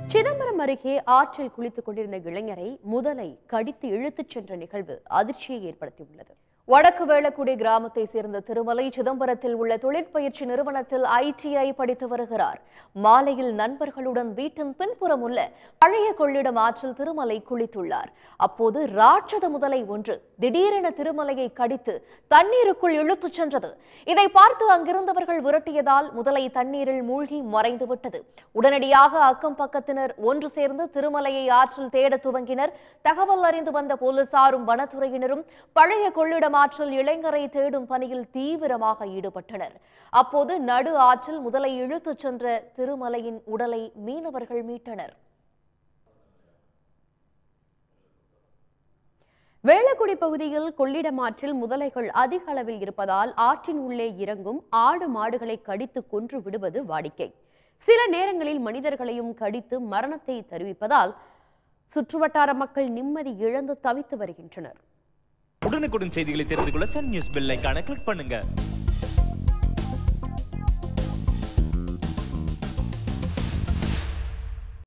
சிதம்பரம் அருகே ஆற்றில் குளித்துக் கொண்டிருந்த இளைஞரை முதலை கடித்து இழுத்துச் சென்ற நிகழ்வு அதிர்ச்சியை ஏற்படுத்தியுள்ளது வடக்கு வேளக்குடி கிராமத்தை சேர்ந்த திருமலை சிதம்பரத்தில் உள்ள தொழிற்பயிற்சி நிறுவனத்தில் ஐடிஐ படித்து வருகிறார் மாலையில் நண்பர்களுடன் வீட்டின் பின்புறம் உள்ள பழைய கொள்ளிடம் ஆற்றில் திருமலை குளித்துள்ளார் அப்போது ராட்சத முதலை ஒன்று திடீரென திருமலையை கடித்து தண்ணீருக்குள் இழுத்துச் சென்றது இதை பார்த்து அங்கிருந்தவர்கள் விரட்டியதால் முதலை தண்ணீரில் மூழ்கி மறைந்து விட்டது உடனடியாக அக்கம் பக்கத்தினர் ஒன்று சேர்ந்து திருமலையை ஆற்றில் தேட துவங்கினர் தகவல் அறிந்து வந்த போலீசாரும் வனத்துறையினரும் பழைய கொள்ளிடம் ஆற்றில் இளைஞரை தேடும் பணியில் தீவிரமாக ஈடுபட்டனர் அப்போது நடு ஆற்றில் முதலை இழுத்துச் சென்ற திருமலையின் உடலை மீனவர்கள் மீட்டனர் வேளக்குடி பகுதியில் கொள்ளிடம் ஆற்றில் முதலைகள் அதிக அளவில் இருப்பதால் ஆற்றின் உள்ளே இறங்கும் ஆடு மாடுகளை கடித்து கொன்று விடுவது வாடிக்கை சில நேரங்களில் மனிதர்களையும் கடித்து மரணத்தை தெரிவிப்பதால் சுற்றுவட்டார மக்கள் நிம்மதி இழந்து தவித்து வருகின்றனர் உடனுக்குடன் செய்திகளை தெரிந்து கொள்ள சன் நியூஸ் பெல் ஐகானை கிளிக் பண்ணுங்க